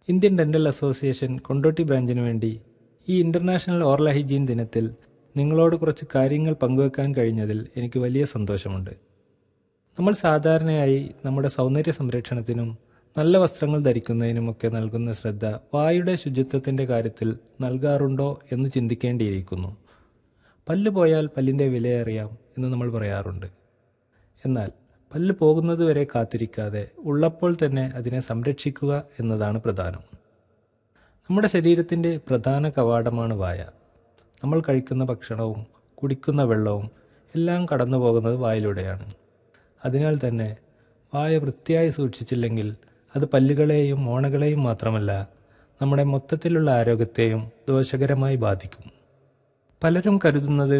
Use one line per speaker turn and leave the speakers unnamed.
Indian dental association Kondotty ബ്രാഞ്ചിനു വേണ്ടി ഈ ഇന്റർനാഷണൽ ഓറൽ ഹൈജീൻ ദിനത്തിൽ നിങ്ങളോട് കുറച്ച് കാര്യങ്ങൾ പങ്കുവെക്കാൻ കഴിഞ്ഞതിൽ എനിക്ക് വലിയ സന്തോഷമുണ്ട് നമ്മൾ സാധാരണയായി നമ്മുടെ സൗന്ദര്യ സംരക്ഷണത്തിനും നല്ല വസ്ത്രങ്ങൾ ധരിക്കുന്നതിനുമൊക്കെ നൽകുന്ന ശ്രദ്ധ വായുടെ ശുചിത്വത്തിന്റെ കാര്യത്തിൽ നൽകാറുണ്ടോ എന്ന് ചിന്തിക്കേണ്ടിയിരിക്കുന്നു പല്ല് പോയാൽ പല്ലിന്റെ വിലയറിയാം എന്ന് നമ്മൾ പറയാറുണ്ട് എന്നാൽ പല്ല് പോകുന്നതുവരെ കാത്തിരിക്കാതെ ഉള്ളപ്പോൾ തന്നെ അതിനെ സംരക്ഷിക്കുക എന്നതാണ് പ്രധാനം നമ്മുടെ ശരീരത്തിന്റെ പ്രധാന കവാടമാണ് വായ നമ്മൾ കഴിക്കുന്ന ഭക്ഷണവും കുടിക്കുന്ന വെള്ളവും എല്ലാം കടന്നു പോകുന്നത് വായിലൂടെയാണ് അതിനാൽ തന്നെ വായ വൃത്തിയായി സൂക്ഷിച്ചില്ലെങ്കിൽ അത് പല്ലുകളെയും മോണകളെയും മാത്രമല്ല നമ്മുടെ മൊത്തത്തിലുള്ള ആരോഗ്യത്തെയും ദോഷകരമായി ബാധിക്കും പലരും കരുതുന്നത്